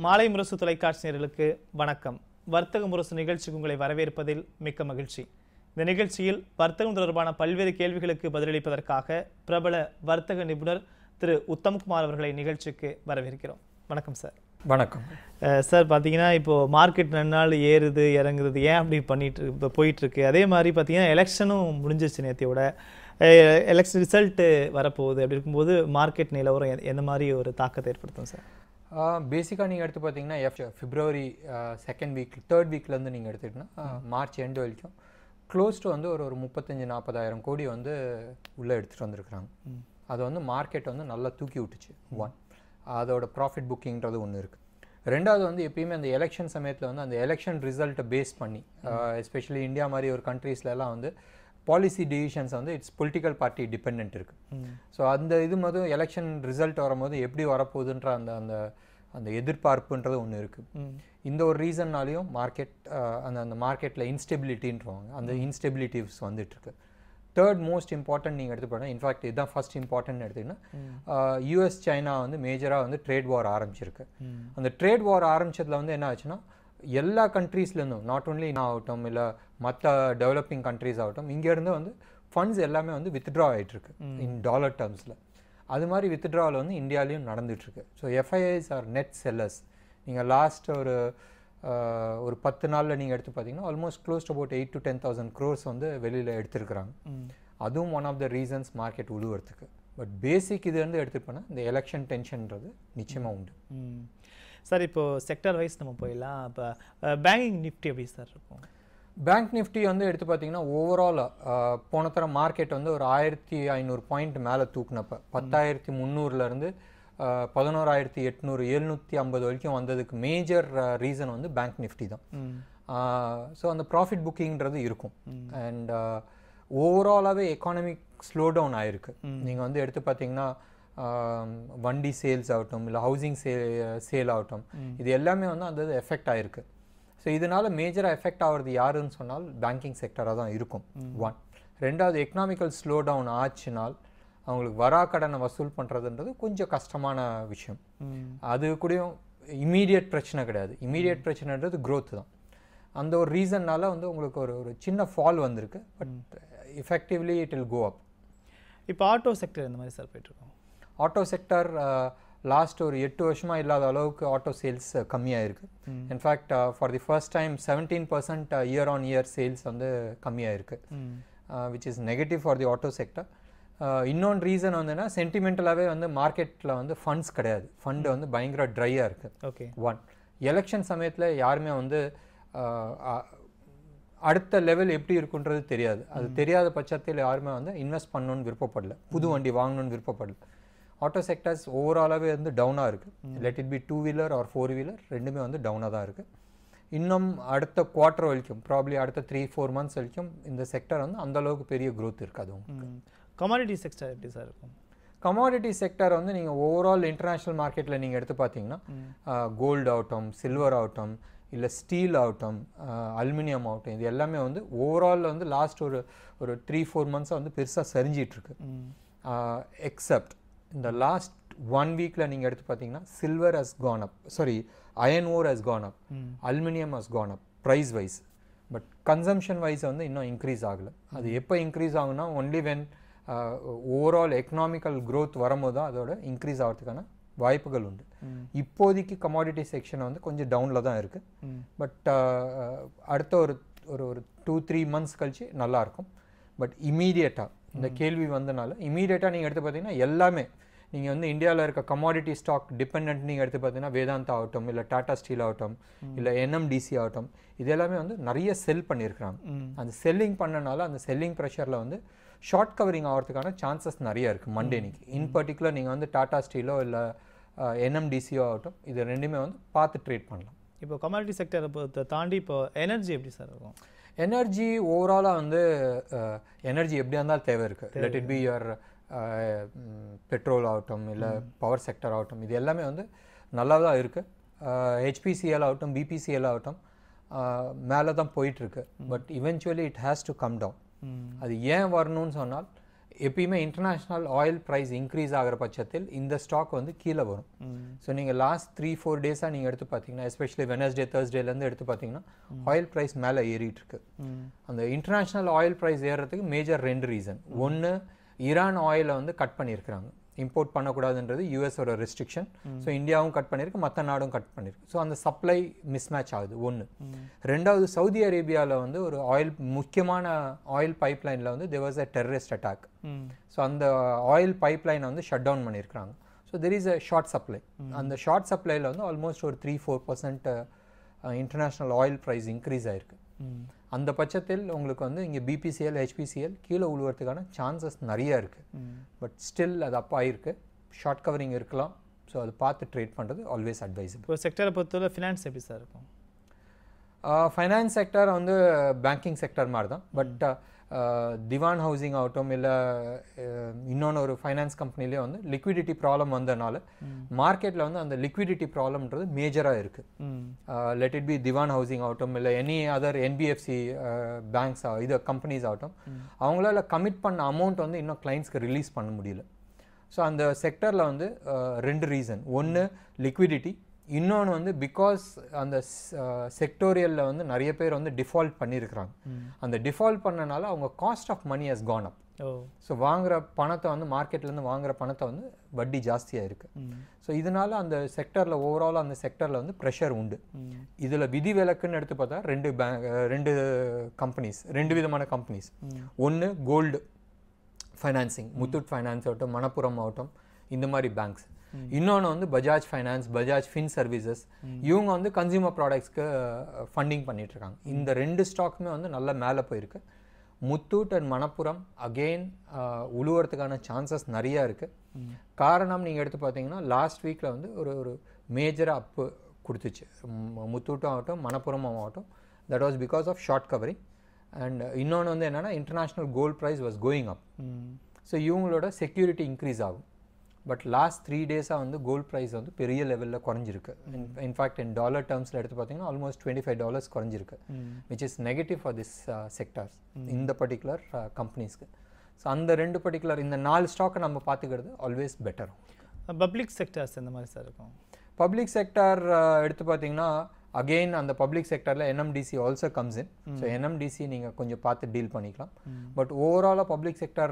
மாலை முரசு தொலைக்காட்சி நேயர்களுக்கு வணக்கம் வர்த்தக முரசு நிகழ்ச்சிக்கு உங்களை வரவேற்பதில் மிக்க மகிழ்ச்சி இந்த நிகழ்ச்சியில் வர்த்தகம் தொடர்பான பல்வேறு கேள்விகளுக்கு பதிலளிப்பதற்காக பிரபல வர்த்தக நிபுணர் திரு உத்தம்குமார் அவர்களை நிகழ்ச்சிக்கு வரவேற்கிறோம் வணக்கம் சார் வணக்கம் அஹ் சார் பார்த்தீங்கன்னா இப்போ மார்க்கெட் ரெண்டு நாள் ஏறுது இறங்குறது ஏன் அப்படி பண்ணிட்டு இருக்கு- இப்போ போயிட்டு இருக்கு அதே மாதிரி பார்த்தீங்கன்னா எலெக்ஷனும் முடிஞ்சிருச்சு நேத்தியோட எலெக்ஷன் ரிசல்ட்டு வரப்போகுது அப்படி இருக்கும்போது மார்க்கெட் நிலவரம் எ- எந்த மாதிரி ஒரு தாக்கத்தை ஏற்படுத்தும் சார் பேசிக்காக நீங்கள் எடுத்து பார்த்தீங்கன்னா F February second week third வீக்லேருந்து நீங்கள் எடுத்துக்கிட்டீங்கன்னா மார்ச் எண்டு வரைக்கும் க்ளோஸ் டு வந்து ஒரு ஒரு முப்பத்தஞ்சு நாற்பதாயிரம் கோடி வந்து உள்ளே எடுத்துகிட்டு வந்திருக்கிறாங்க அது வந்து மார்க்கெட் வந்து நல்லா தூக்கி விட்டுச்சு ஒன் அதோட ப்ராஃபிட் புக்கிங்கிறது ஒன்று இருக்குது ரெண்டாவது வந்து எப்பயுமே அந்த எலெக்ஷன் சமயத்தில் வந்து அந்த எலெக்ஷன் ரிசல்ட்டை பேஸ் பண்ணி எஸ்பெஷலி இந்தியா மாதிரி ஒரு countries-ல எல்லாம் வந்து பாலிசி டிசிஷன்ஸ் வந்து இட்ஸ் பொலிட்டிக்கல் பார்ட்டி டிபெண்ட் இருக்குது ஸோ அந்த இது மொதல் எலெக்ஷன் ரிசல்ட் வரும்போது எப்படி வரப்போகுதுன்ற அந்த அந்த அந்த எதிர்பார்ப்புன்றது ஒன்று இருக்குது இந்த ஒரு ரீசன்னாலையும் மார்க்கெட் அந்த அந்த மார்க்கெட்டில் இன்ஸ்டெபிலிட்டின்றவாங்க அந்த இன்ஸ்டெபிலிட்டிஸ் வந்துட்டுருக்கு தேர்ட் மோஸ்ட் இம்பார்ட்டன்ட் நீங்கள் எடுத்து போனால் இன்ஃபேக்ட் இதுதான் ஃபர்ஸ்ட் இம்பார்ட்டன்ட் எடுத்திங்கன்னா யூஎஸ் சைனா வந்து மேஜராக வந்து ட்ரேட் வார் ஆரம்பிச்சிருக்கு அந்த ட்ரேட் வார் ஆரம்பிச்சதுல வந்து என்ன ஆச்சுன்னா எல்லா கண்ட்ரீஸ்லேருந்தும் நாட் ஒன்லி நான் ஆகட்டும் இல்லை மற்ற டெவலப்பிங் கண்ட்ரீஸ் ஆகட்டும் இங்கேருந்து வந்து ஃபண்ட்ஸ் எல்லாமே வந்து வித்ட்ரா ஆகிட்டுருக்கு இன் டாலர் டேர்ம்ஸில் அது மாதிரி வித்ட்ராவில் வந்து இந்தியாலையும் நடந்துகிட்ருக்கு so FIIs are net sellers நீங்கள் லாஸ்ட் ஒரு ஆஹ், ஒரு பத்து நாளில் நீங்கள் எடுத்து பார்த்தீங்கன்னா almost close about eight to ten thousand crores வந்து வெளியில் எடுத்திருக்கிறாங்க அதுவும் one of the reasons market உழுவுறதுக்கு பட் பேசிக் இது வந்து எடுத்துட்டு போனால் இந்த எலெக்ஷன் டென்ஷன்ன்றது நிச்சயமாக உண்டு ம். சார் இப்போ செக்டர் வைஸ் நம்ம போயிடலாம் இப்போ பேங்கிங் நிஃப்டி எப்படி சார் இருக்கும் பேங்க் நிஃப்டி வந்து எடுத்து பார்த்தீங்கன்னா ஓவராலாக போன தர மார்க்கெட் வந்து ஒரு ஆயிரத்தி ஐநூறு பாயிண்ட் மேலே தூக்குனப்ப பத்தாயிரத்தி முந்நூறுலேருந்து பதினோராயிரத்தி எட்நூறு எழுநூற்றி ஐம்பது வரைக்கும் வந்ததுக்கு மேஜர் ரீசன் வந்து பேங்க் நிஃப்டி தான் ஸோ அந்த ப்ராஃபிட் புக்கிங்கிறது இருக்கும் அண்ட் ஓவராலாகவே எக்கானமிக் ஸ்லோ டவுன் ஆயிருக்கு நீங்கள் வந்து எடுத்து பார்த்தீங்கன்னா ஆஹ், வண்டி சேல்ஸ் ஆகட்டும் இல்லை ஹவுசிங் சே சேல் ஆகட்டும் இது எல்லாமே வந்து அந்த எஃபெக்ட் ஆயிருக்கு ஸோ இதனால மேஜராக எஃபெக்ட் ஆகிறது யாருன்னு சொன்னால் பேங்கிங் செக்டராக தான் இருக்கும் ஒன் ரெண்டாவது எக்கனாமிக்கல் ஸ்லோ டவுன் ஆச்சுனால் அவங்களுக்கு வரா கடனை வசூல் பண்ணுறதுன்றது கொஞ்சம் கஷ்டமான விஷயம் அது கூடயும் இமீடியட் பிரச்சனை கிடையாது இமீடியட் பிரச்சனைன்றது growth தான் அந்த ஒரு ரீசன்னால வந்து உங்களுக்கு ஒரு ஒரு சின்ன ஃபால் வந்திருக்கு but effectively it will go up இப்போ ஆட்டோ செக்டர் இந்த மாதிரி சார் போயிட்டுருக்கோம் ஆட்டோ செக்டர் லாஸ்ட் ஒரு எட்டு வருஷமாக இல்லாத அளவுக்கு ஆட்டோ சேல்ஸ் கம்மியாக இருக்கு in fact for the first time seventeen percent year on year sales வந்து கம்மியாக இருக்கு which is negative for the auto sector இன்னொன்று ரீசன் வந்துன்னா சென்டிமெண்டலாகவே வந்து மார்க்கெட்டில் வந்து ஃபண்ட்ஸ் கிடையாது ஃபண்டு வந்து பயங்கர ட்ரையாக இருக்குது ஓகே ஒன் எலெக்ஷன் சமயத்தில் யாருமே வந்து ஆஹ், அ- அடுத்த லெவல் எப்படி இருக்குன்றது தெரியாது அது தெரியாத பட்சத்தில் யாருமே வந்து இன்வெஸ்ட் பண்ணணும்னு விருப்பப்படல புது வண்டி வாங்கணும்னு விருப்பப்படல ஆட்டோ செக்டர்ஸ் ஓவராலாகவே வந்து டவுனாக இருக்குது let it be two wheeler or four wheeler ரெண்டுமே வந்து டவுனாக தான் இருக்குது இன்னும் அடுத்த குவார்ட்டர் வரைக்கும் ப்ராப்ளி அடுத்த த்ரீ ஃபோர் மந்த்ஸ் வரைக்கும் இந்த செக்டர் வந்து அந்த அளவுக்கு பெரிய growth இருக்காது உங்களுக்கு கமாடிட்டி செக்டர் எப்படி சார் இருக்கும் கமாடிட்டி செக்டர் வந்து நீங்கள் ஓவரால் இன்டர்நேஷ்னல் மார்க்கெட்டில் நீங்கள் எடுத்து பார்த்தீங்கன்னா கோல்டு ஆகட்டும் சில்வர் ஆகட்டும் இல்லை ஸ்டீல் ஆகட்டும் அலுமினியம் ஆகட்டும் இது எல்லாமே வந்து ஓவரால் வந்து லாஸ்ட் ஒரு ஒரு த்ரீ ஃபோர் மந்த்ஸாக வந்து பெருசாக சரிஞ்சிட்டு இருக்கு எக்ஸப்ட் இந்த லாஸ்ட் ஒன் வீக்கில் நீங்கள் எடுத்து பார்த்தீங்கன்னா silver has gone up sorry iron ore has gone up aluminium has gone up price wise but consumption wise வந்து இன்னும் இன்க்ரீஸ் ஆகலை அது எப்போ இன்க்ரீஸ் ஆகும்னா only when overall economical growth வரும்போது தான் அதோட இன்க்ரீஸ் ஆகிறதுக்கான வாய்ப்புகள் உண்டு இப்போதைக்கு கமாடிட்டி செக்ஷன் வந்து கொஞ்சம் டவுனில் தான் இருக்குது பட் அடுத்த ஒரு ஒரு ஒரு டூ த்ரீ மந்த்ஸ் கழிச்சு நல்லா இருக்கும் பட் இமீடியட்டாக இந்த கேள்வி வந்தனால இமீடியட்டாக நீங்கள் எடுத்து பார்த்தீங்கன்னா எல்லாமே நீங்கள் வந்து இந்தியாவில் இருக்க கமாடிட்டி ஸ்டாக் டிபெண்ட் நீங்கள் எடுத்து பார்த்தீங்கன்னா வேதாந்தா ஆகட்டும் இல்லை டாடா ஸ்டீல் ஆகட்டும் இல்லை என்எம்டிசி ஆகட்டும் இது எல்லாமே வந்து நிறைய செல் பண்ணியிருக்கிறாங்க அந்த செல்லிங் பண்ணனால அந்த செல்லிங் ப்ரெஷரில் வந்து ஷார்ட் கவரிங் ஆகிறதுக்கான சான்சஸ் நிறைய இருக்குது மண்டேனிக்கு இன் பர்டிகுலர் நீங்கள் வந்து டாடா ஸ்டீலோ இல்லை என்எம்டிசியோ ஆகட்டும் இது ரெண்டுமே வந்து பார்த்து ட்ரேட் பண்ணலாம் இப்போ கமாடிட்டி செக்டரை தாண்டி இப்போ எனர்ஜி எப்படி சார் இருக்கும் எனர்ஜி ஓவராலாக வந்து எனர்ஜி எப்படியா இருந்தாலும் தேவை இருக்குது let it be your petrol ஆகட்டும் இல்லை பவர் செக்டர் ஆகட்டும் இது எல்லாமே வந்து நல்லா தான் இருக்குது ஹெச்பிசிஎல் ஆகட்டும் பிபிசிஎல் ஆகட்டும் மேலே தான் போயிட்டுருக்கு but eventually it has to come down அது ஏன் வரணும்னு சொன்னால் எப்பயுமே இன்டர்நேஷ்னல் ஆயில் ப்ரைஸ் இன்க்ரீஸ் ஆகிற பட்சத்தில் இந்த ஸ்டாக் வந்து கீழே வரும் ஸோ நீங்கள் லாஸ்ட் த்ரீ ஃபோர் டேஸாக நீங்கள் எடுத்து பார்த்தீங்கன்னா எஸ்பெஷலி வெனஸ்டே தேர்ஸ்டேலேருந்து எடுத்து பார்த்தீங்கன்னா ஆயில் ப்ரைஸ் மேலே ஏறிட்டு இருக்கு அந்த இன்டர்நேஷ்னல் ஆயில் ப்ரைஸ் ஏறுறதுக்கு மேஜர் ரெண்டு ரீசன் ஒன்று ஈரான் ஆயிலை வந்து கட் பண்ணியிருக்கிறாங்க இம்போர்ட் பண்ணக்கூடாதுன்றது யூஎஸோட ரெஸ்ட்ரிக்ஷன் ஸோ இந்தியாவும் கட் பண்ணியிருக்கு மற்ற நாடும் கட் பண்ணியிருக்கு ஸோ அந்த சப்ளை மிஸ்மேட்ச் ஆகுது ஒன்று ரெண்டாவது சவுதி அரேபியாவில் வந்து ஒரு ஆயில் முக்கியமான ஆயில் பைப்லைனில் வந்து there was a terrorist attack so அந்த ஆயில் பைப்லைனை வந்து ஷட் டவுன் பண்ணியிருக்கிறாங்க so there is a short supply அந்த ஷார்ட் சப்ளையில் வந்து ஆல்மோஸ்ட் ஒரு three four percent international oil price increase ஆயிருக்கு அந்த பட்சத்தில் உங்களுக்கு வந்து இங்கே பிபிசிஎல் ஹெச்பிசிஎல் கீழே உழுவறதுக்கான சான்சஸ் நிறைய இருக்குது பட் ஸ்டில் அது அப்போ ஆயிருக்கு ஷார்ட் கவரிங் இருக்கலாம் ஸோ அதை பார்த்து ட்ரேட் பண்ணுறது ஆல்வேஸ் அட்வைசபிள் இப்போ செக்டரை பொறுத்தவரை ஃபினான்ஸ் எப்படி சார் இருக்கும் ஃபைனான்ஸ் செக்டர் வந்து பேங்கிங் செக்டர் மாதிரி தான் பட் திவான் ஹவுசிங் ஆகட்டும் இல்லை இன்னொன்று ஒரு ஃபைனான்ஸ் கம்பெனிலே வந்து லிக்விடிட்டி ப்ராப்ளம் வந்தனால மார்க்கெட்டில் வந்து அந்த லிக்விடிட்டி ப்ராப்ளம்ன்றது மேஜராக இருக்குது let it be Dewan housing ஆகட்டும் இல்லை எனி அதர் என்பிஎஃப்சி பேங்க்ஸ் இது கம்பெனிஸ் ஆகட்டும் அவங்களால கமிட் பண்ண அமௌண்ட் வந்து இன்னும் கிளைண்ட்ஸ்க்கு ரிலீஸ் பண்ண முடியல ஸோ அந்த செக்டரில் வந்து அஹ், ரெண்டு ரீசன் ஒன்று லிக்விடிட்டி இன்னொன்று வந்து பிகாஸ் அந்த செக்டோரியலில் வந்து நிறைய பேர் வந்து டிஃபால்ட் பண்ணியிருக்கிறாங்க அந்த டிஃபால்ட் பண்ணனால அவங்க cost of money has gone up ஓ ஸோ வாங்குற பணத்தை வந்து மார்க்கெட்லேருந்து வாங்குற பணத்தை வந்து வட்டி ஜாஸ்தியாக இருக்குது ஸோ இதனால அந்த செக்டரில் ஓவரால் அந்த செக்டரில் வந்து ப்ரெஷர் உண்டு இதில் விதி விலக்குன்னு எடுத்து பார்த்தா ரெண்டு பேங்க் ரெண்டு கம்பெனிஸ் ரெண்டு விதமான கம்பெனிஸ் ஒன்று கோல்டு ஃபைனான்சிங் முத்தூட் ஃபைனான்ஸ் ஆகட்டும் மணப்புரம் ஆகட்டும் இந்த மாதிரி பேங்க்ஸ் இன்னொன்று வந்து Bajaj Finance Bajaj Fin Services இவங்க வந்து கன்சியூமர் ப்ராடக்ட்ஸ்க்கு ஃபண்டிங் பண்ணிட்டு இருக்காங்க இந்த ரெண்டு ஸ்டாக்குமே வந்து நல்லா மேலே போயிருக்கு முத்தூட் அண்ட் மணப்புரம் அகெயின் உழுவுறதுக்கான சான்சஸ் நிறையா இருக்குது காரணம் நீங்கள் எடுத்து பார்த்தீங்கன்னா லாஸ்ட் வீக்கில் வந்து ஒரு ஒரு மேஜராக அப்பு கொடுத்துச்சு மு- முத்தூட்டும் ஆகட்டும் மணப்புரமும் ஆகட்டும் that was because of short covering and இன்னொன்று வந்து என்னென்னா international gold price was going up so இவங்களோட செக்யூரிட்டி இன்க்ரீஸ் ஆகும் பட் லாஸ்ட் த்ரீ டேஸாக வந்து கோல்ட் ப்ரைஸ் வந்து பெரிய லெவலில் குறைஞ்சிருக்கு இன்ஃபேக்ட் இன் டாலர் டேர்ம்ஸில் எடுத்து பார்த்தீங்கன்னா ஆல்மோஸ்ட் டுவெண்ட்டி ஃபைவ் டாலர்ஸ் குறைஞ்சிருக்கு which is negative for this sectors இந்த பர்டிகுலர் கம்பெனிஸ்க்கு ஸோ அந்த ரெண்டு பர்டிகுலர் இந்த நாலு ஸ்டாக்கை நம்ம பார்த்துக்கிறது ஆல்வேஸ் பெட்டர் பப்ளிக் செக்டர்ஸ் எந்த மாதிரி சார் இருக்கும் பப்ளிக் செக்டார் எடுத்து பார்த்தீங்கன்னா அகெயின் அந்த பப்ளிக் செக்டரில் NMDC also comes in so NMDC நீங்கள் கொஞ்சம் பார்த்து டீல் பண்ணிக்கலாம் பட் ஓவராலாக public sector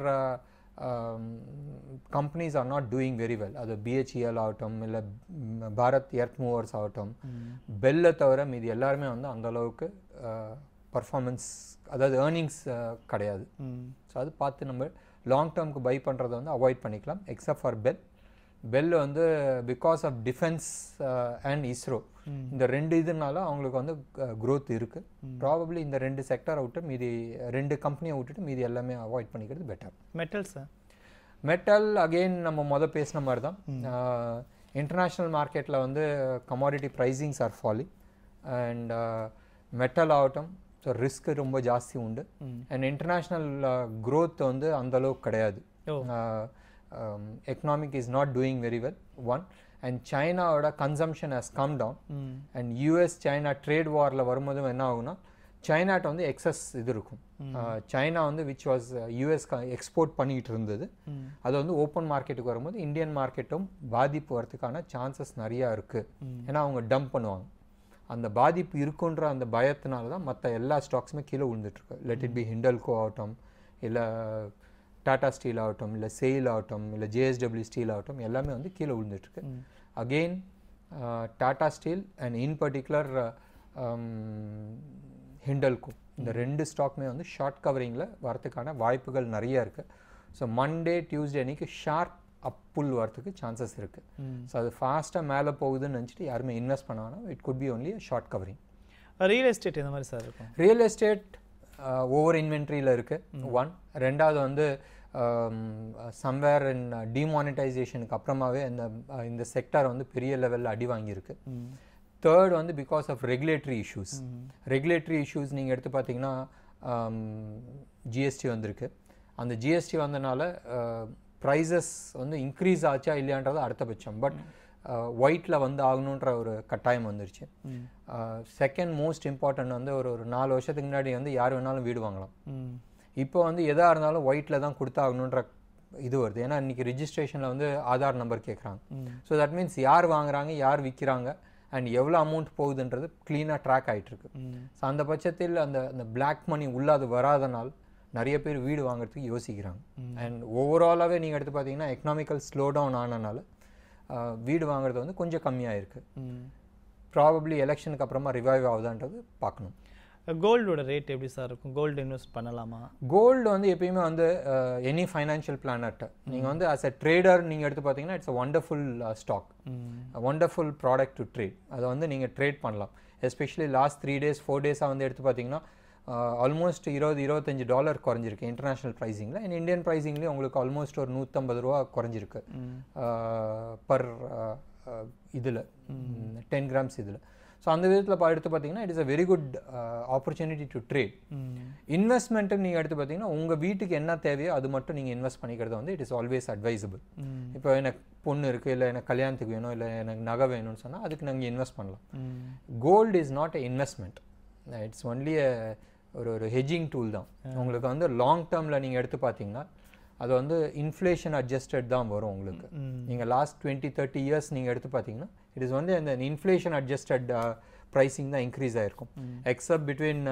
companies are not doing very well அது பிஹெச்இஎல் ஆகட்டும் இல்லை பாரத் எர்த் மூவர்ஸ் ஆகட்டும் பெல்லை தவிர மீதி எல்லாருமே வந்து அந்த அளவுக்கு பர்ஃபார்மன்ஸ் அதாவது ஏர்னிங்ஸ் கிடையாது ஸோ அது பார்த்து நம்ம லாங் டேர்முக்கு பை பண்ணுறதை வந்து அவாய்ட் பண்ணிக்கலாம் எக்ஸப்ட் ஃபார் பெல் பெல் வந்து because of defence and ISRO இந்த ரெண்டு இதுனால அவங்களுக்கு வந்து growth இருக்கு ப்ராபப்ளி இந்த ரெண்டு செக்டரை விட்டு மீதி ரெண்டு கம்பெனியை விட்டுட்டு மீதி எல்லாமே அவாய்ட் பண்ணிக்கிறது better metal sir metal again நம்ம மொதல் பேசின மாதிரி தான் இன்டர்நேஷ்னல் மார்க்கெட்டில் வந்து commodity pricings are falling and metal ஆகட்டும் ஸோ ரிஸ்க் ரொம்ப ஜாஸ்தி உண்டு அண்ட் இன்டர்நேஷ்னல் growth வந்து அந்த அளவுக்கு கிடையாது ஓ. Economic is not doing very well one and சைனாவோட consumption has come down and US China trade வாரில் வரும்போது என்ன ஆகும்னா சைனாட்ட வந்து எக்ஸஸ் இது இருக்கும் சைனா வந்து விச் வாஸ் யூஎஸ் எக்ஸ்போர்ட் பண்ணிக்கிட்டு இருந்தது அது வந்து ஓப்பன் மார்க்கெட்டுக்கு வரும்போது இந்தியன் மார்க்கெட்டும் பாதிப்பு வரதுக்கான சான்சஸ் நிறையா இருக்குது ஏன்னா அவங்க டம்ப் பண்ணுவாங்க அந்த பாதிப்பு இருக்குன்ற அந்த பயத்தினால தான் மற்ற எல்லா ஸ்டாக்ஸுமே கீழே விழுந்துட்டுருக்கு லெட் இட் பி ஹிண்டல்கோ ஆகட்டும் இல்லை டாடா ஸ்டீல் ஆகட்டும் இல்லை செயில் ஆகட்டும் இல்லை ஜேஎஸ்டபிள்யூ ஸ்டீல் ஆகட்டும் எல்லாமே வந்து கீழே விழுந்துட்டுருக்கு again Tata steel and in particular Hindalco இந்த ரெண்டு ஸ்டாக்குமே வந்து ஷார்ட் கவரிங்கில் வரதுக்கான வாய்ப்புகள் நிறைய இருக்குது ஸோ மண்டே டியூஸ்டே அன்னைக்கு ஷார்ப் அப் புல் வரதுக்கு சான்சஸ் இருக்குது ஸோ அது ஃபாஸ்ட்டாக மேலே போகுதுன்னு நினச்சிட்டு யாருமே இன்வெஸ்ட் பண்ண வேணாம் it could be only short covering real estate எந்த மாதிரி சார் இருக்கும் ரியல் எஸ்டேட் ஓவர் இன்வென்ட்ரியில் இருக்குது ஒன் ரெண்டாவது வந்து சம்வேர் இன் டிமானிட்டைசேஷனுக்கு அப்புறமாவே இந்த அஹ், இந்த செக்டார் வந்து பெரிய லெவலில் அடி வாங்கியிருக்கு தேர்ட் வந்து because of regulatory issues regulatory issues நீங்கள் எடுத்து பார்த்தீங்கன்னா ஜிஎஸ்டி வந்திருக்கு அந்த ஜிஎஸ்டி வந்தனால ப்ரைஸஸ் வந்து இன்க்ரீஸ் ஆச்சா இல்லையான்றது அடுத்த பட்சம் பட் ஒயிட்டில் வந்து ஆகணுன்ற ஒரு கட்டாயம் வந்துருச்சு செகண்ட் மோஸ்ட் இம்பார்ட்டன்ட் வந்து ஒரு ஒரு நாலு வருஷத்துக்கு முன்னாடி வந்து யார் வேணாலும் வீடு வாங்கலாம் இப்போ வந்து எதாக இருந்தாலும் ஒயிட்டில் தான் கொடுத்தாகணுன்ற இது வருது ஏன்னா இன்னைக்கு ரிஜிஸ்ட்ரேஷனில் வந்து ஆதார் நம்பர் கேட்குறாங்க ம். ஸோ தட் மீன்ஸ் யார் வாங்குறாங்க யார் விற்கிறாங்க அண்ட் எவ்வளோ அமௌண்ட் போகுதுன்றது க்ளீனாக ட்ராக் ஆகிட்டுருக்கு ம். ஸோ அந்த பட்சத்தில் அந்த அந்த பிளாக் மணி உள்ள அது வராதனால் நிறைய பேர் வீடு வாங்குறதுக்கு யோசிக்கிறாங்க அண்ட் ஓவராலாகவே நீங்கள் எடுத்து பார்த்தீங்கன்னா எக்கனாமிக்கல் ஸ்லோ டவுன் ஆனனால ஆஹ், வீடு வாங்குறது வந்து கொஞ்சம் கம்மியாக இருக்குது ம். ப்ராபப்ளி எலெக்ஷனுக்கு அப்புறமா ரிவைவ் ஆகுதான்றது பார்க்கணும் கோல்டோட ரேட் எப்படி சார் இருக்கும் கோல்டு இன்வெஸ்ட் பண்ணலாமா கோல்டு வந்து எப்பயுமே வந்து எனி ஃபைனான்ஷியல் பிளானர்ட்ட நீங்கள் வந்து ஆஸ் அ ட்ரேடர் நீங்கள் எடுத்து பார்த்தீங்கன்னா இட்ஸ் அ ஒண்டர்ஃபுல் ஸ்டாக் ம். ஒண்டர்ஃபுல் ப்ராடக்ட் டு ட்ரேட் அதை வந்து நீங்கள் ட்ரேட் பண்ணலாம் especially last three days four டேஸாக வந்து எடுத்து பார்த்தீங்கன்னா ஆல்மோஸ்ட் இருபது இருபத்தஞ்சு டாலர் குறைஞ்சிருக்கு இன்டர்நேஷனல் ப்ரைஸிங்கில் அண்ட் இந்தியன் ப்ரைஸிங்லேயும் உங்களுக்கு ஆல்மோஸ்ட் ஒரு நூற்றம்பது ரூபா குறைஞ்சிருக்கு ம். பர் இதில் டென் கிராம்ஸ் இதில் ஸோ அந்த விதத்தில் பா எடுத்து பார்த்தீங்கன்னா it is a very good opportunity to trade ம். இன்வெஸ்ட்மெண்ட்டு நீங்கள் எடுத்து பார்த்தீங்கன்னா உங்கள் வீட்டுக்கு என்ன தேவையோ அது மட்டும் நீங்கள் இன்வெஸ்ட் பண்ணிக்கிறது வந்து இட் இஸ் ஆல்வேஸ் அட்வைசபிள் ம். இப்போ எனக்கு பொண்ணு இருக்குது இல்லை எனக்கு கல்யாணத்துக்கு வேணும் இல்லை எனக்கு நகை வேணும்னு சொன்னால் அதுக்கு நாங்கள் இன்வெஸ்ட் பண்ணலாம் ம். Gold is not a investment it's only ஒரு ஒரு ஹெஜிங் டூல் தான் உங்களுக்கு வந்து லாங் டேர்மில் நீங்கள் எடுத்து பார்த்தீங்கன்னா அது வந்து இன்ஃப்ளேஷன் அட்ஜஸ்டட் தான் வரும் உங்களுக்கு ம். நீங்கள் லாஸ்ட் டுவெண்ட்டி தேர்ட்டி இயர்ஸ் நீங்கள் எடுத்து பார்த்தீங்கன்னா இட் இஸ் வந்து அந்த இன்ஃப்ளேஷன் அட்ஜஸ்டட் ப்ரைஸிங் தான் இன்க்ரீஸ் ஆயிருக்கும் except between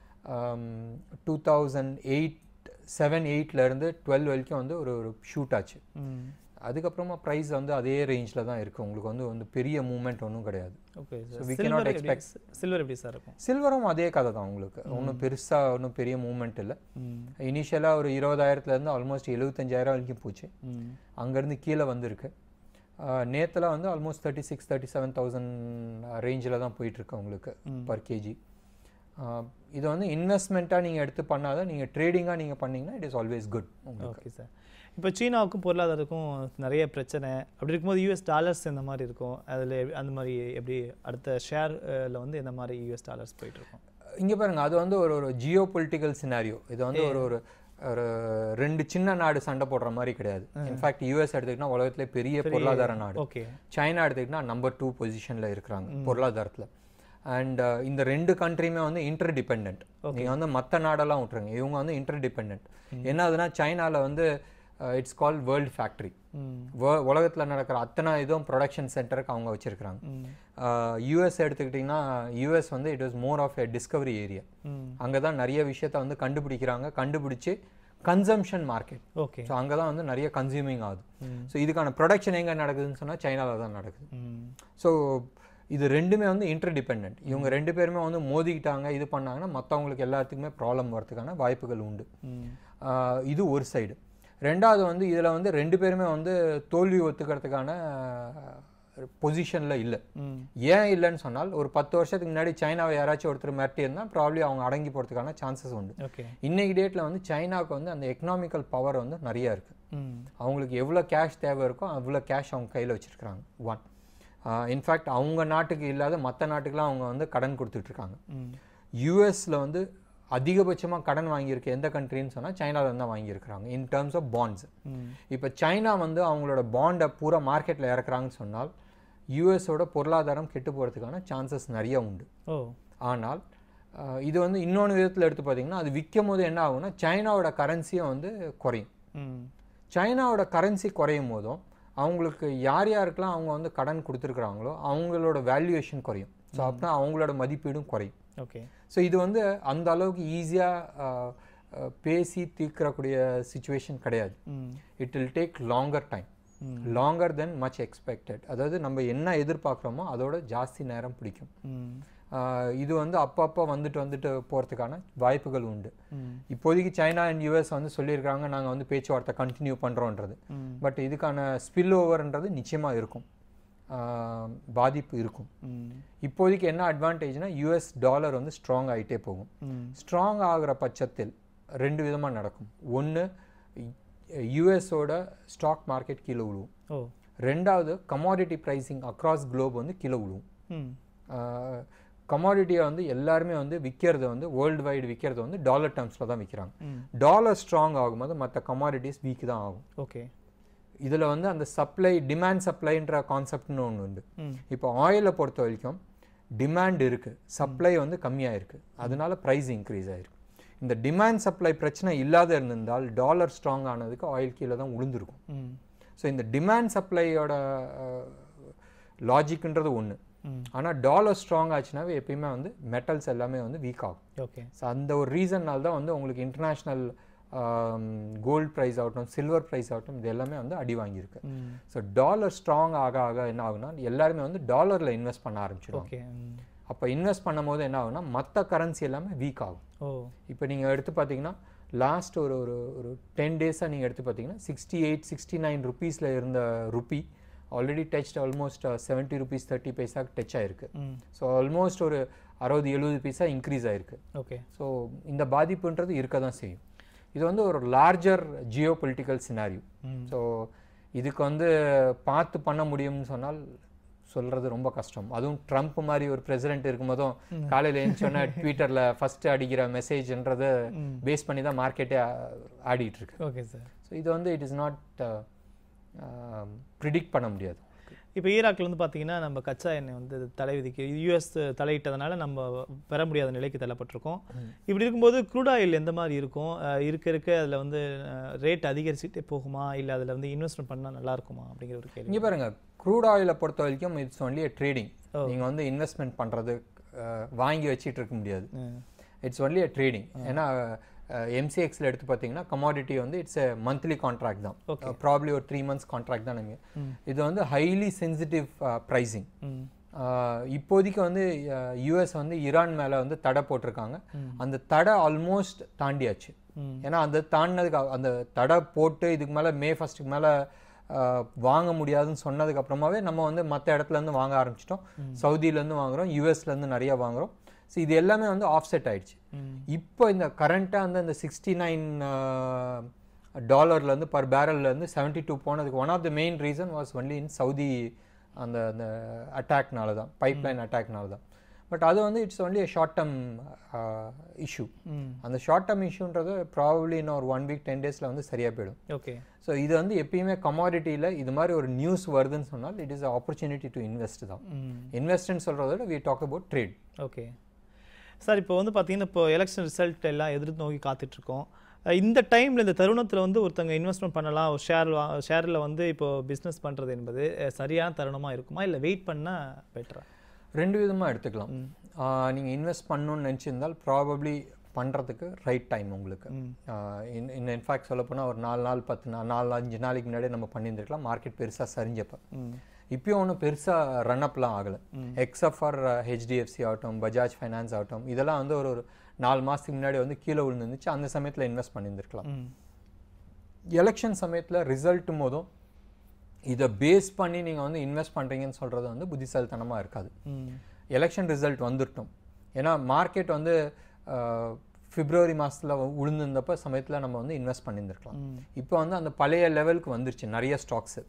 two thousand eight seven இருந்து டுவெல் வரைக்கும் வந்து ஒரு ஒரு ஷூட் ஆச்சு ம். அதுக்கப்புறமா ப்ரைஸ் வந்து அதே ரேஞ்சில் தான் இருக்குது உங்களுக்கு வந்து வந்து பெரிய மூவ்மெண்ட் ஒன்றும் கிடையாது okay So sir we cannot silver expect- எப்படி சில்வர் எப்படி சார் இருக்கும் சில்வரும் அதே கதை தான் உங்களுக்கு ஒன்றும் பெருசாக ஒன்றும் பெரிய மூவ்மெண்ட் இல்லை ம். இனிஷியலாக ஒரு இருபதாயிரத்துலேருந்து ஆல்மோஸ்ட் எழுபத்தஞ்சாயிரம் வரைக்கும் போச்சு ம். அங்கேருந்து கீழே வந்திருக்கு நேற்றுலாம் வந்து almost thirty six thirty seven thousand ரேஞ்சில் தான் போயிட்டுருக்கு உங்களுக்கு ம். பர் கேஜி இது வந்து இன்வெஸ்ட்மெண்ட்டாக நீங்கள் எடுத்து பண்ணாத நீங்கள் ட்ரேடிங்காக நீங்கள் பண்ணீங்கன்னா இட் இஸ் ஆல்வேஸ் குட் உங்களுக்கு ஓகே சார் இப்போ சீனாவுக்கும் பொருளாதாரத்துக்கும் நிறைய பிரச்சனை அப்படி இருக்கும்போது யூஎஸ் டாலர்ஸ் இந்த மாதிரி இருக்கும் அதில் அந்த மாதிரி எப்படி அடுத்த ஷேர்ல வந்து எந்த மாதிரி யூஎஸ் டாலர்ஸ் போயிட்டு இருக்கும் இங்கே பாருங்க அது வந்து ஒரு ஒரு ஜியோ பொலிட்டிக்கல் சினாரியோ இது வந்து ஒரு ஒரு ஒரு ரெண்டு சின்ன நாடு சண்டை போடுற மாதிரி கிடையாது இன்ஃபேக்ட் யூஎஸ் எடுத்துக்கிட்டா உலகத்திலே பெரிய பொருளாதார நாடு ஓகே சைனா எடுத்துக்கிட்டா நம்பர் டூ பொசிஷனில் இருக்கிறாங்க பொருளாதாரத்தில் அண்ட் இந்த ரெண்டு கண்ட்ரியுமே வந்து இன்டர் டிபெண்ட் நீங்கள் வந்து மற்ற நாடெல்லாம் விட்ருங்க இவங்க வந்து இன்டர் டிபெண்ட் என்ன ஆகுதுன்னா சைனாவில் வந்து இட்ஸ் கால் வேர்ல்டு ஃபேக்ட்ரி ம் உலகத்தில் நடக்கிற அத்தனை இதுவும் ப்ரொடக்ஷன் சென்டருக்கு அவங்க வச்சுருக்கிறாங்க ம் யூஎஸ் எடுத்துக்கிட்டிங்கன்னா யூஎஸ் வந்து it was more of a discovery area ம் அங்கே தான் நிறைய விஷயத்த வந்து கண்டுபிடிக்கிறாங்க கண்டுபிடிச்சு கன்சம்ஷன் மார்க்கெட் ஓகே ஸோ அங்கே தான் வந்து நிறைய கன்சியூமிங் ஆகுது ம். ஸோ இதுக்கான ப்ரொடக்ஷன் எங்கே நடக்குதுன்னு சொன்னால் சைனாவில் தான் நடக்குது ம் ஸோ இது ரெண்டுமே வந்து இன்டர் டிபெண்ட் இவங்க ரெண்டு பேருமே வந்து மோதிக்கிட்டாங்க இது பண்ணாங்கன்னா மற்றவங்களுக்கு எல்லாத்துக்குமே ப்ராப்ளம் வரதுக்கான வாய்ப்புகள் உண்டு ம் ஆஹ் இது ஒரு சைடு ரெண்டாவது வந்து இதில் வந்து ரெண்டு பேருமே வந்து தோல்வி ஒத்துக்கிறதுக்கான பொசிஷனில் இல்லை ம் ஏன் இல்லைன்னு சொன்னால் ஒரு பத்து வருஷத்துக்கு முன்னாடி சைனாவை யாராச்சும் ஒருத்தர் மிரட்டி இருந்தால் ப்ராப்ளி அவங்க அடங்கி போகிறதுக்கான சான்சஸ் உண்டு ஓகே இன்னைக்கு டேட்டில் வந்து சைனாவுக்கு வந்து அந்த எக்கனாமிக்கல் பவர் வந்து நிறைய இருக்குது ம் அவங்களுக்கு எவ்வளோ கேஷ் தேவை இருக்கோ அவ்வளோ கேஷ் அவங்க கையில் வச்சுருக்காங்க ஒன் இன்ஃபேக்ட் அவங்க நாட்டுக்கு இல்லாத மற்ற நாட்டுக்கெலாம் அவங்க வந்து கடன் கொடுத்துட்ருக்காங்க ம் யூஎஸில் வந்து அதிகபட்சமாக கடன் வாங்கியிருக்க எந்த கண்ட்ரின்னு சொன்னால் சைனாவில் தான் வாங்கியிருக்கிறாங்க இன் டேர்ம்ஸ் ஆஃப் பாண்ட்ஸ் ம் இப்போ சைனா வந்து அவங்களோட பாண்டை பூரா மார்க்கெட்டில் இறக்குறாங்கன்னு சொன்னால் யூஎஸோட பொருளாதாரம் கெட்டு போகிறதுக்கான சான்சஸ் நிறைய உண்டு ஓ ஆனால் அஹ், இது வந்து இன்னொன்று விதத்தில் எடுத்து பார்த்தீங்கன்னா அது விற்கும் போது என்ன ஆகும்னா சைனாவோட கரன்சியும் வந்து குறையும் ம் சைனாவோட கரன்சி குறையும் போதும் அவங்களுக்கு யார் யாருக்கெல்லாம் அவங்க வந்து கடன் கொடுத்துருக்குறாங்களோ அவங்களோட வேல்யூவேஷன் குறையும் ஸோ அப்படின்னா அவங்களோட மதிப்பீடும் குறையும் ஓகே ஸோ இது வந்து அந்த அளவுக்கு ஈஸியாக பேசி தீர்க்கக்கூடிய சுச்சுவேஷன் கிடையாது ம் it will take longer time longer than much expected அதாவது நம்ம என்ன எதிர்பார்க்குறோமோ அதோட ஜாஸ்தி நேரம் பிடிக்கும் ம் ஆஹ் இது வந்து அப்பப்போ வந்துட்டு வந்துட்டு போகிறதுக்கான வாய்ப்புகள் உண்டு ம் இப்போதைக்கு சைனா அண்ட் யூஎஸ் வந்து சொல்லியிருக்காங்க நாங்கள் வந்து பேச்சுவார்த்தை கண்டினியூ பண்ணுறோன்றது ம் பட் இதுக்கான ஸ்பில் ஓவர்ன்றது நிச்சயமாக இருக்கும் ஆஹ் பாதிப்பு இருக்கும் ம் இப்போதைக்கு என்ன அட்வான்டேஜ்னா யூஎஸ் டாலர் வந்து ஸ்ட்ராங் ஆகிட்டே போகும் ம் ஸ்ட்ராங் ஆகிற பட்சத்தில் ரெண்டு விதமாக நடக்கும் ஒன்று யூஎஸோட ஸ்டாக் மார்க்கெட் கீழே விழுவும் ஓ ரெண்டாவது கமாடிட்டி ப்ரைஸிங் அக்ராஸ் குளோப் வந்து கீழே விழுவும் ம் கமாடிட்டியை வந்து எல்லாருமே வந்து விற்கிறது வந்து வேர்ல்டு வைடு விற்கிறது வந்து டாலர் டேர்ம்ஸில் தான் விற்கிறாங்க ம் டாலர் ஸ்ட்ராங் ஆகும்போது மற்ற கமாடிட்டிஸ் வீக் தான் ஆகும் ஓகே இதில் வந்து அந்த சப்ளை டிமாண்ட் சப்ளைன்ற கான்செப்ட்னு ஒன்று உண்டு ம் இப்போ ஆயிலை பொறுத்த வரைக்கும் டிமாண்ட் இருக்குது சப்ளை வந்து கம்மியாக இருக்குது அதனால ப்ரைஸ் இன்க்ரீஸ் ஆயிருக்கு இந்த டிமாண்ட் சப்ளை பிரச்சனை இல்லாத இருந்திருந்தால் டாலர் ஸ்ட்ராங் ஆனதுக்கு ஆயில் கீழே தான் விழுந்திருக்கும் ம் ஸோ இந்த டிமாண்ட் சப்ளையோட லாஜிக்ன்றது ஒன்று ம் ஆனால் டாலர் ஸ்ட்ராங் ஆச்சுனாவே எப்பயுமே வந்து மெட்டல்ஸ் எல்லாமே வந்து வீக் ஆகும் ஓகே ஸோ அந்த ஒரு ரீசன்னால தான் வந்து உங்களுக்கு இன்டர்நேஷ்னல் கோல்ட் ப்ரைஸ் ஆகட்டும் சில்வர் ப்ரைஸ் ஆகட்டும் இது எல்லாமே வந்து அடி வாங்கியிருக்கு ம் ஸோ டாலர் ஸ்ட்ராங் ஆக ஆக என்ன ஆகுனா எல்லாருமே வந்து டாலரில் இன்வெஸ்ட் பண்ண ஆரம்பிச்சிடுவாங்க ஓகே ம் அப்போ இன்வெஸ்ட் பண்ணும்போது என்ன ஆகுனா மற்ற கரன்சி எல்லாமே வீக் ஆகும் ஓ இப்போ நீங்கள் எடுத்து பார்த்தீங்கன்னா லாஸ்ட் ஒரு ஒரு ஒரு டென் டேஸாக நீங்கள் எடுத்து பார்த்தீங்கன்னா சிக்ஸ்டி எயிட் சிக்ஸ்டி நைன் ருபீஸில் இருந்த rupee already touched almost seventy rupees thirty பைசாக்கு டச் ஆயிருக்கு ம் ஸோ ஆல்மோஸ்ட் ஒரு அறுபது எழுபது பைசா இன்க்ரீஸ் ஆயிருக்கு ஓகே ஸோ இந்த பாதிப்புன்றது இருக்க தான் செய்யும் இது வந்து ஒரு லார்ஜர் ஜியோ பொலிட்டிக்கல் சினாரியோ ம் ஸோ இதுக்கு வந்து பார்த்து பண்ண முடியும்னு சொன்னால் சொல்றது ரொம்ப கஷ்டம் அதுவும் ட்ரம்ப் மாதிரி ஒரு பிரசிடென்ட் இருக்கும்போதும் காலையில் எழுந்தோன்னே ட்விட்டரில் ஃபர்ஸ்ட் அடிக்கிற மெசேஜ்ன்றதை ம் பேஸ் பண்ணி தான் மார்க்கெட்டே ஆடிட்டு இருக்கு ஓகே சார் ஸோ இது வந்து இட் இஸ் நாட் ப்ரிடிக்ட் பண்ண முடியாது இப்போ ஈராக்ல வந்து பார்த்தீங்கன்னா நம்ம கச்சா எண்ணெய் வந்து தடை விதிக்க யூஎஸ் தலையிட்டதுனால நம்ம பெற முடியாத நிலைக்கு தள்ளப்பட்டிருக்கோம் இப்படி இருக்கும்போது க்ரூட் ஆயில் எந்த மாதிரி இருக்கும் அஹ் இருக்க இருக்க அதில் வந்து ரேட் அதிகரிச்சுட்டே போகுமா இல்லை அதில் வந்து இன்வெஸ்ட்மெண்ட் பண்ணால் நல்லா இருக்குமா அப்படிங்கிற ஒரு கேள்வி இங்கே பாருங்க க்ரூட் ஆயிலை பொறுத்த வரைக்கும் இட்ஸ் ஒன்லி ட்ரேடிங் ஓ. நீங்க வந்து இன்வெஸ்ட்மெண்ட் பண்றது அஹ், வாங்கி வச்சிட்டு இருக்க முடியாது ம். இட்ஸ் ஒன்லி அ ட்ரேடிங் ஏன்னா எம்சிஎக்ஸில் எடுத்து பார்த்தீங்கன்னா கமாடிட்டி வந்து இட்ஸ் எ மந்த்லி கான்ட்ராக்ட் தான் Okay. ப்ராப்ளி ஒரு த்ரீ மந்த்ஸ் கான்ட்ராக்ட் தான் நீங்கள் ம். இது வந்து ஹைலி சென்சிட்டிவ் ப்ரைஸிங் ம் இப்போதைக்கு வந்து யூஎஸ் வந்து ஈரான் மேலே வந்து தடை போட்டிருக்காங்க அந்த தடை ஆல்மோஸ்ட் தாண்டியாச்சு ம் ஏன்னா அந்த தாண்டினதுக்கு அ- அந்த தடை போட்டு இதுக்கு மேலே மே ஃபஸ்ட்டுக்கு மேலே வாங்க முடியாதுன்னு சொன்னதுக்கு அப்புறமாவே நம்ம வந்து மற்ற இடத்துல இருந்து வாங்க ஆரம்பிச்சிட்டோம் சவுதியிலேருந்து வாங்குறோம் யூஎஸ்லேருந்து நிறைய வாங்குறோம் ஸோ இது எல்லாமே வந்து ஆஃப்செட் ஆயிடுச்சு ம் இப்போ இந்த கரண்ட்டாக வந்து அந்த சிக்ஸ்டி நைன் டாலர்லேருந்து பர் பேரல்லேருந்து செவன்ட்டி டூ போனதுக்கு one of the main reason was only in Saudi அந்த அந்த அட்டாக்னால தான் பைப்லைன் அட்டாக்னால தான் பட் அது வந்து it's only short term issue ம் அந்த ஷார்ட் டேர்ம் இஷ்யூன்றது ப்ராபப்ளி இன்னும் ஒரு ஒன் வீக் டென் டேஸில் வந்து சரியாக போயிடும் ஓகே ஸோ இது வந்து எப்பயுமே கமாடிட்டியில் இது மாதிரி ஒரு நியூஸ் வருதுன்னு சொன்னால் it is opportunity to invest தான் ம் இன்வெஸ்ட்னு சொல்கிறத விட we talk about trade okay sir இப்போ வந்து பார்த்தீங்கன்னா இப்போ எலெக்ஷன் ரிசல்ட் எல்லாம் எதிர்த்து நோக்கி காத்துட்ருக்கோம் இந்த டைமில் இந்த தருணத்தில் வந்து ஒருத்தங்க இன்வெஸ்ட்மெண்ட் பண்ணலாம் ஒரு ஷேர் ஷேரில் வந்து இப்போ பிஸ்னஸ் பண்ணுறது என்பது அஹ், சரியான தருணமாக இருக்குமா இல்லை வெயிட் பண்ணால் பெட்டரா ரெண்டு விதமாக எடுத்துக்கலாம் நீங்கள் இன்வெஸ்ட் பண்ணணும்னு நினச்சிருந்தால் ப்ராபப்ளி பண்ணுறதுக்கு ரைட் டைம் உங்களுக்கு ம் இன்னும் இன்ஃபேக்ட் சொல்ல போனால் ஒரு நாலு நாள் பத்து நாள் நாலு அஞ்சு நாளைக்கு முன்னாடியே நம்ம பண்ணியிருந்துருக்கலாம் மார்க்கெட் பெருசாக சரிஞ்சப்போ ம் இப்பயும் ஒன்றும் பெருசாக ரன்அப்லாம் ஆகலை எக்ஸப்ட் ஃபார் ஹெச்டிஎஃப்சி ஆகட்டும் பஜாஜ் ஃபைனான்ஸ் ஆகட்டும் இதெல்லாம் வந்து ஒரு ஒரு நாலு மாதத்துக்கு முன்னாடி வந்து கீழே விழுந்துருந்துச்சு அந்த சமயத்தில் இன்வெஸ்ட் பண்ணியிருந்துருக்கலாம் ம் எலெக்ஷன் சமயத்தில் ரிசல்ட்டும் போதும் இதை பேஸ் பண்ணி நீங்கள் வந்து இன்வெஸ்ட் பண்ணுறீங்கன்னு சொல்கிறது வந்து புத்திசாலித்தனமாக இருக்காது ம் எலெக்ஷன் ரிசல்ட் வந்துட்டோம் ஏன்னா மார்க்கெட் வந்து பிப்ரவரி மாதத்தில் விழுந்திருந்தப்ப சமயத்தில் நம்ம வந்து இன்வெஸ்ட் பண்ணியிருந்திருக்கலாம் ம் இப்போ வந்து அந்த பழைய லெவலுக்கு வந்துருச்சு நிறைய ஸ்டாக்ஸு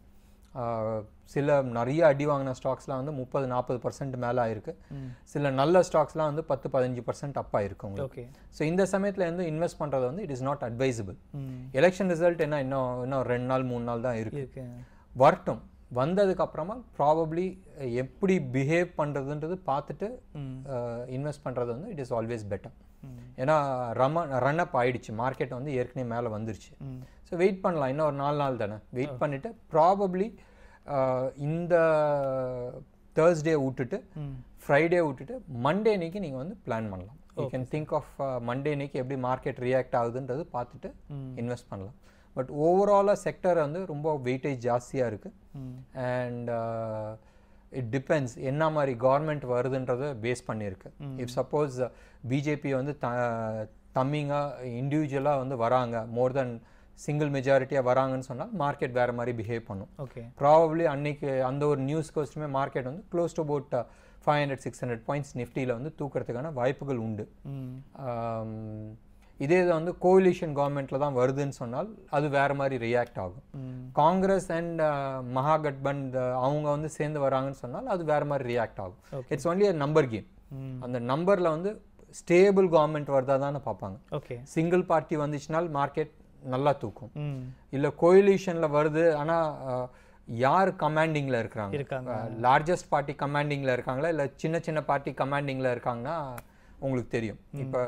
சில நிறைய அடி வாங்கின ஸ்டாக்ஸ்லாம் வந்து முப்பது நாற்பது பர்சன்ட் மேலே ஆயிருக்கு ம் சில நல்ல ஸ்டாக்ஸ்லாம் வந்து பத்து பதினஞ்சு பர்சன்ட் அப் ஆயிருக்கு உங்களுக்கு ஓகே ஸோ இந்த சமயத்தில் வந்து இன்வெஸ்ட் பண்ணுறது வந்து இட் இஸ் நாட் அட்வைசபிள் ம் எலெக்ஷன் ரிசல்ட் என்ன இன்னும் இன்னும் ரெண்டு நாள் மூணு நாள் தான் இருக்கு இருக்கு வரட்டும் வந்ததுக்கு அப்புறமா ப்ராபப்ளி எப்படி பிஹேவ் பண்ணுறதுன்றது பார்த்துட்டு ம் இன்வெஸ்ட் பண்ணுறது வந்து இட் இஸ் ஆல்வேஸ் பெட்டர் ம் ஏன்னா ரம ரன் அப் ஆயிடுச்சு மார்க்கெட் வந்து ஏற்கனவே மேலே வந்துருச்சு ம் ஸோ வெயிட் பண்ணலாம் இன்னும் ஒரு நாலு நாள் தானே வெயிட் பண்ணிவிட்டு ப்ராபப்ளி இந்த தேர்ஸ்டே விட்டுட்டு ம் ஃப்ரைடே விட்டுட்டு மண்டே அன்னைக்கு நீங்கள் வந்து பிளான் பண்ணலாம் you can think of Monday அன்னைக்கு எப்படி மார்க்கெட் ரியாக்ட் ஆகுதுன்றது பார்த்துட்டு ம் இன்வெஸ்ட் பண்ணலாம் பட் ஓவராலாக செக்டர் வந்து ரொம்ப வெயிட்டேஜ் ஜாஸ்தியாக இருக்குது ம் அண்ட் இட் டிபெண்ட்ஸ் என்ன மாதிரி கவர்மெண்ட் வருதுன்றதை பேஸ் பண்ணியிருக்கு இஃப் சப்போஸ் பிஜேபி வந்து த தம்மிங்காக இண்டிவிஜுவலாக வந்து வராங்க மோர் தென் சிங்கிள் மெஜாரிட்டியாக வராங்கன்னு சொன்னால் மார்க்கெட் வேறு மாதிரி பிஹேவ் பண்ணும் ஓகே ப்ராபப்ளி அன்னைக்கு அந்த ஒரு நியூஸ் கோஸ்ட்டுமே மார்க்கெட் வந்து close to about five hundred six hundred points நிஃப்டியில் வந்து தூக்கிறதுக்கான வாய்ப்புகள் உண்டு ம் ஆம், இதே இது வந்து கோலிஷன் கவர்மெண்ட்டில் தான் வருதுன்னு சொன்னால் அது வேறு மாதிரி ரியாக்ட் ஆகும் ம் காங்கிரஸ் அண்ட் மகாகட்பந்த் அவங்க வந்து சேர்ந்து வராங்கன்னு சொன்னால் அது வேறு மாதிரி ரியாக்ட் ஆகும் Okay. It's only number game ம் அந்த நம்பரில் வந்து ஸ்டேபிள் கவர்மெண்ட் வருதா தானே பார்ப்பாங்க ஓகே சிங்கிள் பார்ட்டி வந்துச்சுனால் மார்க்கெட் நல்லா தூக்கும் ம் இல்லை கோயிலிஷனில் வருது ஆனால் யார் கமாண்டிங்கில் இருக்கிறாங்க இருக்காங்க லார்ஜஸ்ட் பார்ட்டி கமாண்டிங்கில் இருக்காங்களா இல்லை சின்ன சின்ன பார்ட்டி கமாண்டிங்கில் இருக்காங்கன்னா உங்களுக்கு தெரியும் இப்போ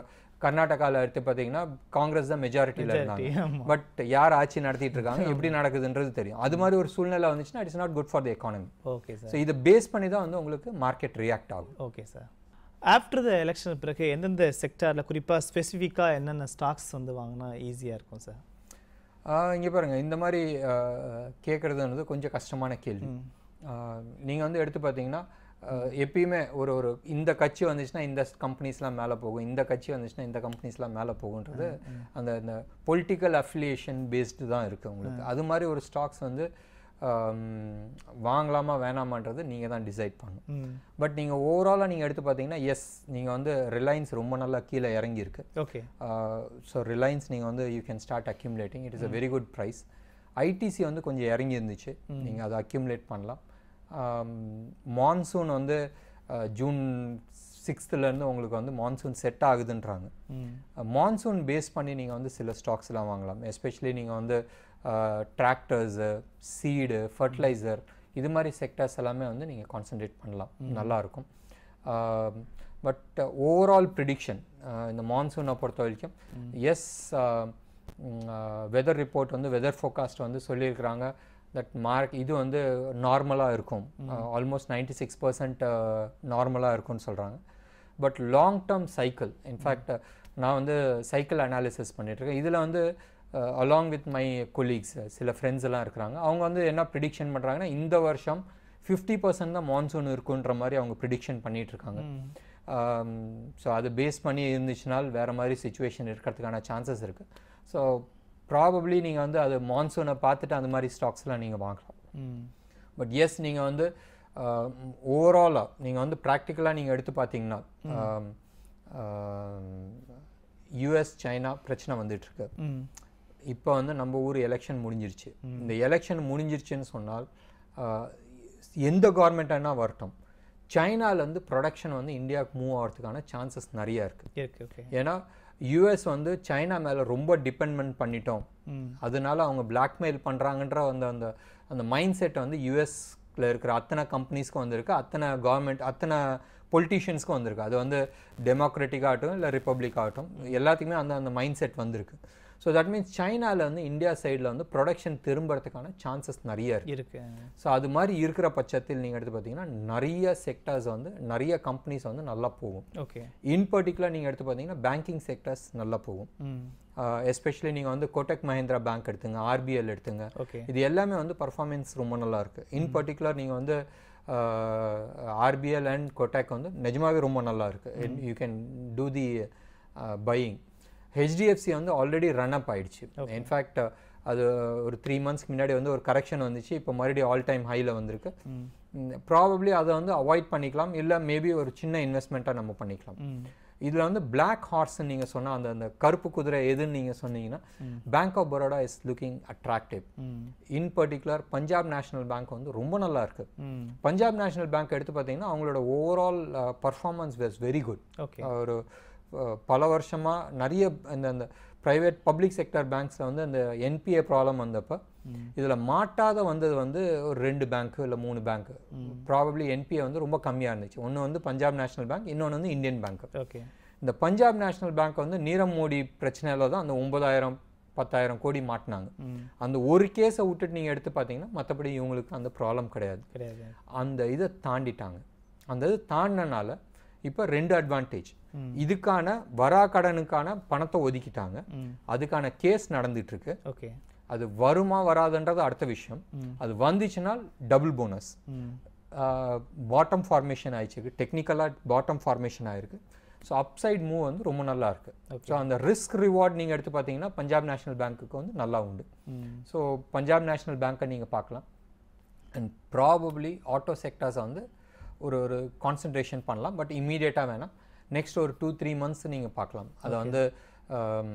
கர்நாடகாவில் எடுத்து பார்த்தீங்கன்னா காங்கிரஸ் தான் மெஜாரிட்டியில் இருந்தாங்க ஆமா பட் யார் ஆட்சி நடத்திட்டு இருக்காங்க எப்படி நடக்குதுன்றது தெரியும் அது மாதிரி ஒரு சூழ்நிலை வந்துச்சுன்னா it's not good for the economy okay sir so இதை பேஸ் பண்ணி தான் வந்து உங்களுக்கு மார்க்கெட் ரியாக்ட் ஆகும் okay sir after the election பிறகு எந்தெந்த செக்டாரில் குறிப்பாக ஸ்பெசிஃபிக்காக என்னென்ன ஸ்டாக்ஸ் வந்து வாங்கினா ஈஸியாக இருக்கும் சார் இங்கே பாருங்க இந்த மாதிரி கேட்குறதுன்றது கொஞ்சம் கஷ்டமான கேள்வி நீங்கள் வந்து எடுத்து பார்த்தீங்கன்னா ஆஹ், எப்பயுமே ஒரு ஒரு இந்த கட்சி வந்துச்சுன்னா இந்த கம்பெனிஸ்லாம் மேலே போகும் இந்த கட்சி வந்துச்சுன்னா இந்த கம்பெனிஸ்லாம் மேலே போகுன்றது அந்த இந்த பொலிட்டிக்கல் அஃபிலியேஷன் பேஸ்டு தான் இருக்குது உங்களுக்கு அது மாதிரி ஒரு ஸ்டாக்ஸ் வந்து ஆம், வாங்கலாமா வேணாமான்றது நீங்கள் தான் டிசைட் பண்ணணும் ம் பட் நீங்கள் ஓவராலாக நீங்கள் எடுத்து பார்த்தீங்கன்னா எஸ் நீங்கள் வந்து ரிலையன்ஸ் ரொம்ப நல்லா கீழே இறங்கியிருக்கு ஓகே ஸோ ரிலையன்ஸ் நீங்கள் வந்து you can start accumulating it is a very good price ITC வந்து கொஞ்சம் இறங்கி இருந்துச்சு நீங்கள் அதை அக்யூமுலேட் பண்ணலாம் மான்சூன் வந்து அஹ், ஜூன் சிக்ஸ்த்துலேருந்து உங்களுக்கு வந்து மான்சூன் செட் ஆகுதுன்றாங்க ம் மான்சூன் பேஸ் பண்ணி நீங்கள் வந்து சில ஸ்டாக்ஸ்லாம் வாங்கலாம் எஸ்பெஷலி நீங்கள் வந்து டிராக்டர்ஸு சீடு ஃபர்டிலைசர் இது மாதிரி செக்டர்ஸ் எல்லாமே வந்து நீங்கள் கான்சென்ட்ரேட் பண்ணலாம் நல்லாயிருக்கும் பட் ஓவரால் ப்ரிடிக்ஷன் இந்த மான்சூனை பொறுத்த வரைக்கும் எஸ் வெதர் ரிப்போர்ட் வந்து வெதர் ஃபோகாஸ்ட் வந்து சொல்லியிருக்கிறாங்க தட் மார்க் இது வந்து நார்மலாக இருக்கும் ஆல்மோஸ்ட் நைன்டி சிக்ஸ் பர்சன்ட் நார்மலாக இருக்கும்னு சொல்கிறாங்க but long term cycle in fact நான் வந்து சைக்கிள் அனாலிசிஸ் பண்ணிகிட்ருக்கேன் இதில் வந்து அலாங் வித் மை கொலீக்ஸ் சில ஃப்ரெண்ட்ஸ் எல்லாம் இருக்கிறாங்க அவங்க வந்து என்ன ப்ரிடிக்ஷன் பண்ணுறாங்கன்னா இந்த வருஷம் ஃபிஃப்டி பர்சன்ட் தான் மான்சூன் இருக்குன்ற மாதிரி அவங்க ப்ரிடிக்ஷன் பண்ணிட்டு இருக்காங்க ஸோ அது பேஸ் பண்ணி இருந்துச்சுனால் வேறு மாதிரி சுச்சுவேஷன் இருக்கிறதுக்கான சான்சஸ் இருக்குது ஸோ ப்ராபப்ளி நீங்கள் வந்து அது மான்சூனை பார்த்துட்டு அந்த மாதிரி ஸ்டாக்ஸ்லாம் நீங்கள் வாங்கலாம் ம் பட் எஸ் நீங்கள் வந்து ஓவராலாக நீங்கள் வந்து ப்ராக்டிக்கலாக நீங்கள் எடுத்து பார்த்தீங்கன்னா யூஎஸ் சைனா பிரச்சனை வந்துட்டுருக்கு ம் இப்போ வந்து நம்ம ஊர் எலெக்ஷன் முடிஞ்சிருச்சு இந்த எலெக்ஷன் முடிஞ்சிருச்சுன்னு சொன்னால் ஆஹ், எந்த கவர்மெண்ட்டானா வரட்டும் சைனாலேருந்து ப்ரொடக்ஷன் வந்து இந்தியாவுக்கு மூவ் ஆகிறதுக்கான சான்சஸ் நிறைய இருக்குது இருக்கு ஓகே ஏன்னா யூஎஸ் வந்து சைனா மேலே ரொம்ப டிபெண்ட்மெண்ட் பண்ணிட்டோம் ம் அதனால அவங்க பிளாக்மெயில் பண்ணுறாங்கன்ற அந்த அந்த அந்த மைண்ட் செட் வந்து யூஎஸ்ல இருக்கிற அத்தனை கம்பெனிஸ்க்கும் வந்திருக்கு அத்தனை கவர்மெண்ட் அத்தனை பொலிட்டீஷியன்ஸ்க்கும் வந்திருக்கு அது வந்து டெமோக்ராட்டிக் ஆகட்டும் இல்லை ரிப்பப்ளிக் ஆகட்டும் எல்லாத்துக்குமே அந்த அந்த மைண்ட் செட் வந்திருக்கு ஸோ தட் மீன்ஸ் சைனாவில் வந்து இந்தியா சைடில் வந்து ப்ரொடக்ஷன் திரும்புறதுக்கான சான்சஸ் நிறைய இருக்குது இருக்கு ஸோ அது மாதிரி இருக்கிற பட்சத்தில் நீங்கள் எடுத்து பார்த்தீங்கன்னா நிறைய செக்டர்ஸ் வந்து நிறைய கம்பெனிஸ் வந்து நல்லா போகும் ஓகே இன் பர்டிகுலர் நீங்கள் எடுத்து பார்த்தீங்கன்னா பேங்கிங் செக்டர்ஸ் நல்லா போகும் ம் எஸ்பெஷலி நீங்கள் வந்து கோட்டக் மஹிந்திரா பேங்க் எடுத்துங்க ஆர்பிஎல் எடுத்துங்க ஓகே இது எல்லாமே வந்து பர்ஃபார்மன்ஸ் ரொம்ப நல்லா இருக்கு இன் பர்டிகுலர் நீங்கள் வந்து ஆர்பிஎல் அண்ட் கொட்டாக் வந்து நிஜமாவே ரொம்ப நல்லா இருக்கு you can do the buying HDFC வந்து ஆல்ரெடி ரன் அப் ஆயிடுச்சு இன்ஃபேக்ட் அது ஒரு த்ரீ மந்த்ஸ்க்கு முன்னாடி வந்து ஒரு கரெக்ஷன் வந்துச்சு இப்போ மறுபடியும் ஆல் டைம் ஹையில் வந்திருக்கு ம் ப்ராபப்ளி அதை வந்து அவாய்ட் பண்ணிக்கலாம் இல்லை மேபி ஒரு சின்ன இன்வெஸ்ட்மெண்ட்டாக நம்ம பண்ணிக்கலாம் ம் இதில் வந்து பிளாக் ஹார்ஸ்ன்னு நீங்கள் சொன்ன அந்த அந்த கருப்பு குதிரை எதுன்னு நீங்கள் சொன்னீங்கன்னா Bank of Baroda is looking attractive ம் in particular Punjab National Bank வந்து ரொம்ப நல்லா இருக்கு ம் பஞ்சாப் நேஷனல் பேங்க் எடுத்து பார்த்தீங்கன்னா அவங்களோட overall performance was very good okay ஒரு அஹ், பல வருஷமா நிறைய அந்த அந்த ப்ரைவேட் பப்ளிக் செக்டர் பேங்க்ஸில் வந்து அந்த என்பிஏ ப்ராப்ளம் வந்தப்போ இதில் மாட்டாத வந்தது வந்து ஒரு ரெண்டு பேங்க்கு இல்லை மூணு பேங்க்கு ப்ராபப்ளி என்பிஏ வந்து ரொம்ப கம்மியாக இருந்துச்சு ஒன்று வந்து பஞ்சாப் நேஷனல் பேங்க் இன்னொன்று வந்து இந்தியன் பேங்க் ஓகே இந்த பஞ்சாப் நேஷனல் பேங்க் வந்து நீரவ் மோடி பிரச்சனையில தான் அந்த ஒன்பதாயிரம் பத்தாயிரம் கோடி மாட்டினாங்க ம் அந்த ஒரு கேஸை விட்டுட்டு நீங்கள் எடுத்து பார்த்தீங்கன்னா மற்றபடி இவங்களுக்கு அந்த ப்ராப்ளம் கிடையாது கிடையாது அந்த இதை தாண்டிட்டாங்க அந்த இது தாண்டினால இப்போ ரெண்டு அட்வான்டேஜ் ம். இதுக்கான வரா கடனுக்கான பணத்தை ஒதுக்கிட்டாங்க ம் அதுக்கான கேஸ் நடந்துட்டு இருக்கு ஓகே அது வருமா வராதுன்றது அடுத்த விஷயம் ம். அது வந்துச்சுன்னா டபுள் போனஸ் ம் பாட்டம் ஃபார்மேஷன் ஆயிடுச்சு டெக்னிக்கலாக பாட்டம் ஃபார்மேஷன் ஆயிருக்கு ஸோ அப்சைட் மூவ் வந்து ரொம்ப நல்லா இருக்கு ஸோ அந்த ரிஸ்க் ரிவார்ட் நீங்கள் எடுத்து பார்த்தீங்கன்னா பஞ்சாப் நேஷனல் பேங்க்குக்கு வந்து நல்லா உண்டு ம் ஸோ பஞ்சாப் நேஷனல் பேங்க்கை நீங்கள் பார்க்கலாம் அண்ட் ப்ராபப்ளி ஆட்டோ செக்டர்ஸை வந்து ஒரு ஒரு கான்சன்ட்ரேஷன் பண்ணலாம் பட் இம்மீடியட்டாக வேணாம் நெக்ஸ்ட் ஒரு டூ த்ரீ மந்த்ஸ் நீங்கள் பார்க்கலாம் அதை வந்து ஆம்,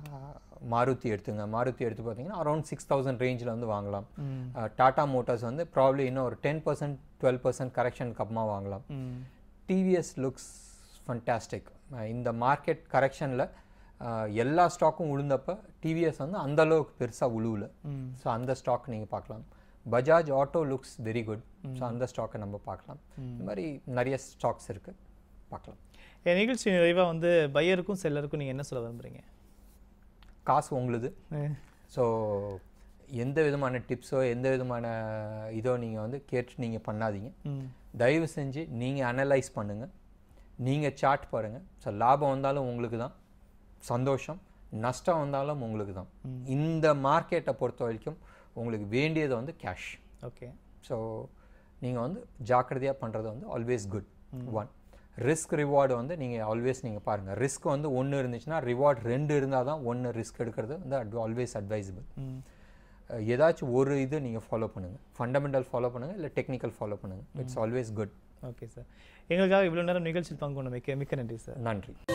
மாருதி எடுத்துங்க மாருதி எடுத்து பார்த்தீங்கன்னா அரௌண்ட் சிக்ஸ் தௌசண்ட் ரேஞ்சில் வந்து வாங்கலாம் ம் டாடா மோட்டார்ஸ் வந்து ப்ராப்ளி இன்னும் ஒரு டென் பர்சன்ட் டுவெல் பர்சன்ட் கரெக்ஷனுக்கு அப்புறமா வாங்கலாம் ம் டிவிஎஸ் லுக்ஸ் ஃபண்டாஸ்டிக் இந்த மார்க்கெட் கரெக்ஷனில் எல்லா ஸ்டாக்கும் உளுந்தப்ப டிவிஎஸ் வந்து அந்த அளவுக்கு பெருசாக உழுவல ம் ஸோ அந்த ஸ்டாக் நீங்கள் பார்க்கலாம் Bajaj Auto looks very good so அந்த ஸ்டாக்கை நம்ம பார்க்கலாம் இந்த மாதிரி நிறைய ஸ்டாக்ஸ் இருக்குது பார்க்கலாம் என் நிகழ்ச்சி நிறைவாக வந்து பையருக்கும் செல்லருக்கும் நீங்கள் என்ன சொல்ல விரும்புறீங்க காசு உங்களுது அஹ் ஸோ எந்த விதமான டிப்ஸோ எந்த விதமான இதோ நீங்கள் வந்து கேட்டு நீங்கள் பண்ணாதீங்க ம் தயவு செஞ்சு நீங்கள் அனலைஸ் பண்ணுங்கள் நீங்கள் சார்ட் பாருங்கள் ஸோ லாபம் வந்தாலும் உங்களுக்கு தான் சந்தோஷம் நஷ்டம் வந்தாலும் உங்களுக்கு தான் இந்த மார்க்கெட்டை பொறுத்த வரைக்கும் உங்களுக்கு வேண்டியது வந்து கேஷ் ஓகே ஸோ நீங்கள் வந்து ஜாக்கிரதையாக பண்ணுறது வந்து always good one risk reward வந்து நீங்கள் ஆல்வேஸ் நீங்கள் பாருங்கள் ரிஸ்க் வந்து ஒன்று இருந்துச்சுன்னா ரிவார்ட் ரெண்டு இருந்தால் தான் ஒன்று ரிஸ்க் எடுக்கிறது வந்து ஆல்வேஸ் அட்வைசபிள் ம் ஏதாச்சும் ஒரு இது நீங்கள் ஃபாலோ பண்ணுங்கள் ஃபண்டமெண்டல் ஃபாலோ பண்ணுங்கள் இல்லை டெக்னிக்கல் ஃபாலோ பண்ணுங்கள் it's always good okay sir எங்களுக்காக இவ்வளோ நேரம் நிகழ்ச்சியில் பங்கு கொண்ட மிக்க மிக்க நன்றி சார் நன்றி